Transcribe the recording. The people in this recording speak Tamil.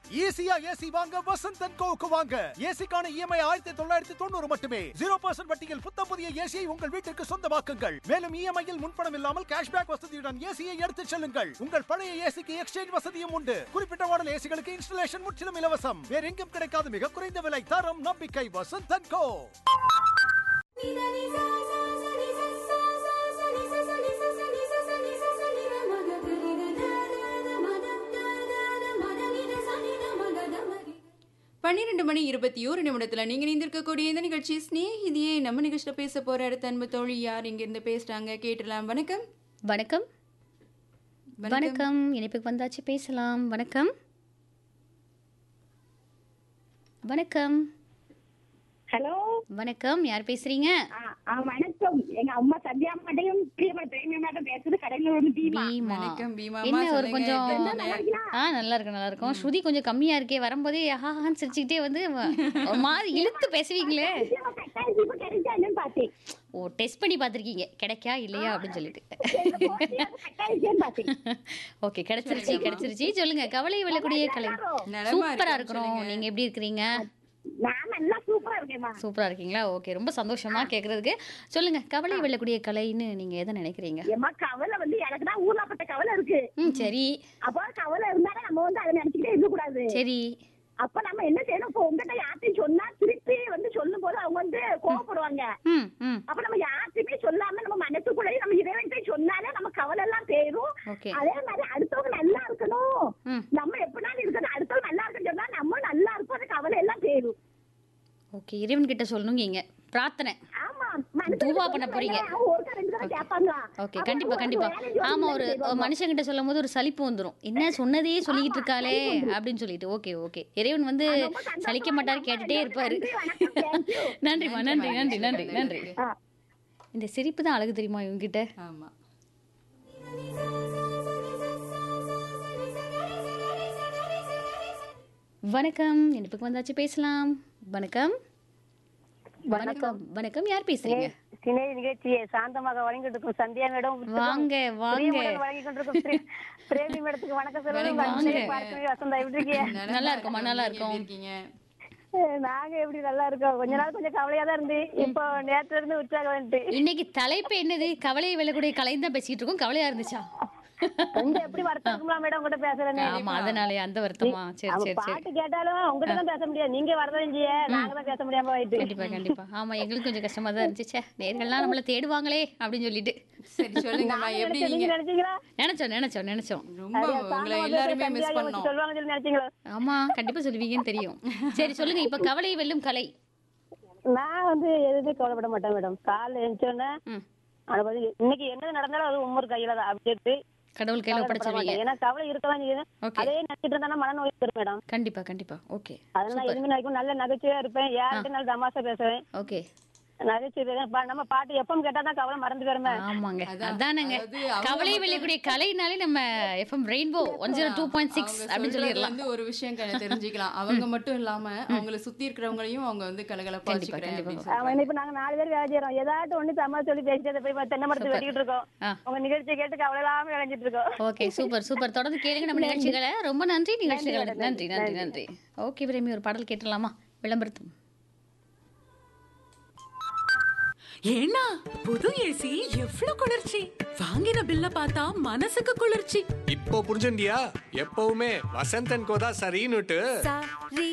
ஈஸியா ஏசி வாங்க வசந்த் அண்ட் கோவுக்கு வாங்க ஏசிக்கான இஎம்ஐ ஆயிரத்தி தொள்ளாயிரத்தி தொண்ணூறு மட்டுமே ஜீரோ பர்சன்ட் வட்டியில் புத்த புதிய ஏசியை உங்கள் வீட்டிற்கு சொந்தமாக்குங்கள் மேலும் இஎம்ஐயில் முன்பணம் இல்லாமல் கேஷ்பேக் வசதியுடன் ஏசியை எடுத்துச் செல்லுங்கள் உங்கள் பழைய ஏசிக்கு எக்ஸ்சேஞ்ச் வசதியும் உண்டு குறிப்பிட்ட மாடல் ஏசிகளுக்கு இன்ஸ்டலேஷன் முற்றிலும் இலவசம் வேற எங்கும் கிடைக்காத மிக குறைந்த விலை தரம் நம்பிக்கை வசந்த் அண்ட் கோ பன்னிரெண்டு மணி இருபத்தி ஒரு நிமிடத்துல நீங்க இணைந்திருக்கக்கூடிய இந்த நிகழ்ச்சி ஸ்நேகிதியே நம்ம நிகழ்ச்சியில பேச போற அடுத்த அன்பு தோழி யார் இங்க இருந்து பேசுறாங்க கேட்டுலாம் வணக்கம் வணக்கம் வணக்கம் இணைப்புக்கு வந்தாச்சு பேசலாம் வணக்கம் வணக்கம் ஹலோ வணக்கம் யார் பேசுறீங்க ஆ வணக்கம் எங்க அம்மா சத்யா மாட்டையும் பிரியமா பிரேமி மாட்டம் பேசுறது கடையில ஒரு தீபா பீமா வணக்கம் பீமாமா என்ன ஒரு சொல்லுங்க கொஞ்சம் எப்படி இருக்கீங்க? ஆ நல்லா இருக்கு நல்லா இருக்கும் ஸ்ருதி கொஞ்சம் கம்மியா இருக்கே வரும்போதே ஆஹான்னு சிரிச்சுக்கிட்டே வந்து வ- ஒரு மாதிரி இழுத்து பேசுவீங்களே கட்டாயம் தீபா கிடைச்சான்னு பார்த்தேன் ஓ டெஸ்ட் பண்ணி பார்த்துருக்கீங்க கிடைக்கா இல்லையா அப்படின்னு சொல்லிட்டு கட்டாயம் பார்த்தேன் ஓகே கிடைச்சிருச்சு கிடைச்சிருச்சு சொல்லுங்க கவலை வெல்லக்கூடிய கலை நலமா சூப்பரா இருக்கேன், இருக்கிறோம் சொல்லுங்க. நீங்க எப்படி இருக்கிறீங்க நான் நல்லா சூப்பரா இருக்கேம்மா சூப்பரா இருக்கீங்களா ஓகே ரொம்ப சந்தோஷமா கேக்குறதுக்கு சொல்லுங்க கவலை வெல்லக்கூடிய கலைன்னு நீங்க எதை நினைக்கிறீங்க ஏம்மா கவலை வந்து எனக்கு தான் ஊர்லாப்பட்ட கவலை இருக்கு ம் சரி அப்போ கவலை இருந்தாலும் நம்ம வந்து அதை நினைச்சுக்கிட்டே இருக்க கூடாது சரி அப்ப நம்ம என்ன செய்யணும் இப்போ உங்ககிட்ட யார்ட்டையும் சொன்னா திருப்பி வந்து சொல்லும் போது அவங்க வந்து கோவப்படுவாங்க ம் ம் அப்ப நம்ம யார்ட்டையுமே சொல்லாம நம்ம மனசுக்குள்ளேயே நம்ம இறைவன்கிட்ட சொன்னாலே நம்ம கவலை எல்லாம் போயிரும் ஓகே அதே மாதிரி அடுத்தவங்க நல்லா இருக்கணும் ம் நம்ம எப்படினாலும் இருக்கணும் அடுத்தவங்க நல்லா இருக்குன்னு சொன்னா நம்ம நல்லா இருப்போம் அந்த கவலை எல்லாம் போயிரும் ஓகே இறைவன் கிட்ட சொல்லணுங்க பிரார்த்தனை ஆமா மனசுல தூவா சொல்ல பண்ண போறீங்க. வேண்டாம். அவங்க ஒருத்தர் ரெண்டு தடவை கேட்பாங்க ஓகே அப்ப கண்டிப்பா ஒரு கண்டிப்பா வேலையை சொல்லி ஆமா ஒரு செய்வாங்க. மனுஷங்கிட்ட சொல்லும் போது ஒரு சலிப்பு வந்துரும் என்ன சொன்னதே சொல்லிட்டு இருக்காளே அப்படின்னு சொல்லிட்டு ஓகே ஓகே இறைவன் வந்து ரொம்ப சந்தோஷமா சலிக்க மாட்டாரு இருக்கு. கேட்டுட்டே இருப்பாரு நன்றி, வணக்கம், thank you. நன்றிம்மா நன்றி நன்றி நன்றி நன்றி ஆ. இந்த சிரிப்பு தான் அழகு தெரியுமா இவங்க கிட்ட ஆமா வணக்கம் இனிப்புக்கு வந்தாச்சு பேசலாம் வணக்கம் வணக்கம் வணக்கம் யார் பேசுறீங்க சினை நிகழ்ச்சியை சாந்தமாக வழங்கிட்டு இருக்கும் சந்தியா மேடம் வாங்க வாங்க வழங்கி கொண்டிருக்கும் பிரே- பிரேமி மேடத்துக்கு வணக்கம் சொல்லுங்க வாங்க. வந்தே பார்க்கவே வசந்தா எப்படி இருக்கீங்க நல்லா இருக்குமா, நல்லா நீங்க எப்படி இருக்கும். இருக்கீங்க அஹ் நாங்க எப்படி நல்லா இருக்கோம் கொஞ்ச நாள் கொஞ்சம் கவலையா தான் இருந்து இப்போ நேரத்துல இருந்து உற்சாகம் வந்துட்டு இன்னைக்கு தலைப்பு என்னது கவலை வெல்லக்கூடிய கலை தான் பேசிட்டு இருக்கோம் கவலையா இருந்துச்சா கொஞ்சம் எப்படி வருத்தம் இருக்குங்களா மேடம் உங்ககிட்ட பேசுறேன்னு ஆமா அதனாலே அந்த வருத்தமா சரி அவங்க சரி சரி பாட்டு கேட்டாலும் உங்ககிட்ட தான் பேச முடியாது நீங்க வரதான் செய்ய நாங்க தான் பேச முடியாம போயிட்டு கண்டிப்பா கண்டிப்பா ஆமா எங்களுக்கு கொஞ்சம் கஷ்டமா தான் இருந்துச்சு ச்சே, நேர்கள்லாம் நம்மள தேடுவாங்களே அப்படின்னு சொல்லிட்டு சரி சொல்லுங்கம்மா எப்படி நீங்க நீங்க நினைச்சீங்களா நினைச்சோம் நினைச்சோம் நினைச்சோம் ரொம்ப உங்களை எல்லாருமே மிஸ் பண்ணோம் சொல்லுவாங்க சொல்லி நினைச்சீங்களா ஆமா கண்டிப்பா சொல்லுவீங்கன்னு தெரியும் சரி சொல்லுங்க இப்ப கவலை வெல்லும் கலை நான் வந்து எதுவுமே கவலைப்பட மாட்டேன் மேடம் காலைல எழுந்தோடனே ம் அது வந்து இன்னைக்கு என்ன நடந்தாலும் அது உம்மர் கையில தான் அப்படின்ட்டு கடவுள் கையில கவலைப்பட ஒப்படைச்சிருவீங்க மாட்டேன். ஏன்னா கவலை இருக்கதான் செய்யுது ஓகே அதே நினைச்சிட்டு இருந்தா மனநோய் வரும் மேடம் கண்டிப்பா கண்டிப்பா ஓகே அதனால எதுவுமே நினைக்கும் நல்ல நகைச்சுவையா இருப்பேன் யார்கிட்ட நல்ல தமாசா பேசுவேன் ஓகே நகைச்சுவை பேசுவேன். பா- நம்ம பாட்டு எப்பவும் கேட்டா தான் கவலை மறந்து போயிருமே ஆமாங்க அதான், அதானங்க அதாவது அவங்க கவலை மட்டும் வெல்லக்கூடிய கலைனாலே நம்ம FM Rainbow one zero two point six அவங்க அப்படின்னு சொல்றது சொல்லிடலாம் வந்து ஒரு விஷயம் க- தெரிஞ்சுக்கலாம் அவங்க மட்டும் இல்லாம அவங்கள சுத்தி இருக்கிறவங்களையும் அவங்க வந்து கலகலப்பா கண்டிப்பா, வச்சுக்கிறேன் கண்டிப்பா. அப்படின்னு அவன் இப்ப நாங்க நாலு பேர் வேலை செய்யறோம் ஏதாட்டும் ஒண்ணு தமா சொல்லி பேசிட்டு போய் தென்னை மரத்து வெட்டிக்கிட்டு இருக்கோம் ஆ. உங்க நிகழ்ச்சியை கேட்டு கவலை இல்லாம விளைஞ்சிட்டு இருக்கோம் ஓகே சூப்பர் சூப்பர் தொடர்ந்து கேளுங்க நம்ம நிகழ்ச்சிகளை ரொம்ப நன்றி நிகழ்ச்சிகளை நன்றி நன்றி நன்றி ஓகே பிரேமி ஒரு பாடல் கேட்டுடலாமா விளம்பரத்தும் ஏன்னா புது ஏசி எவ்வளவு குளிர்ச்சி வாங்கின பில்ல பார்த்தா மனசுக்கு குளிர்ச்சி இப்போ புரிஞ்சுண்டியா எப்பவுமே வசந்தன் கோதா சரின்னுட்டு சரி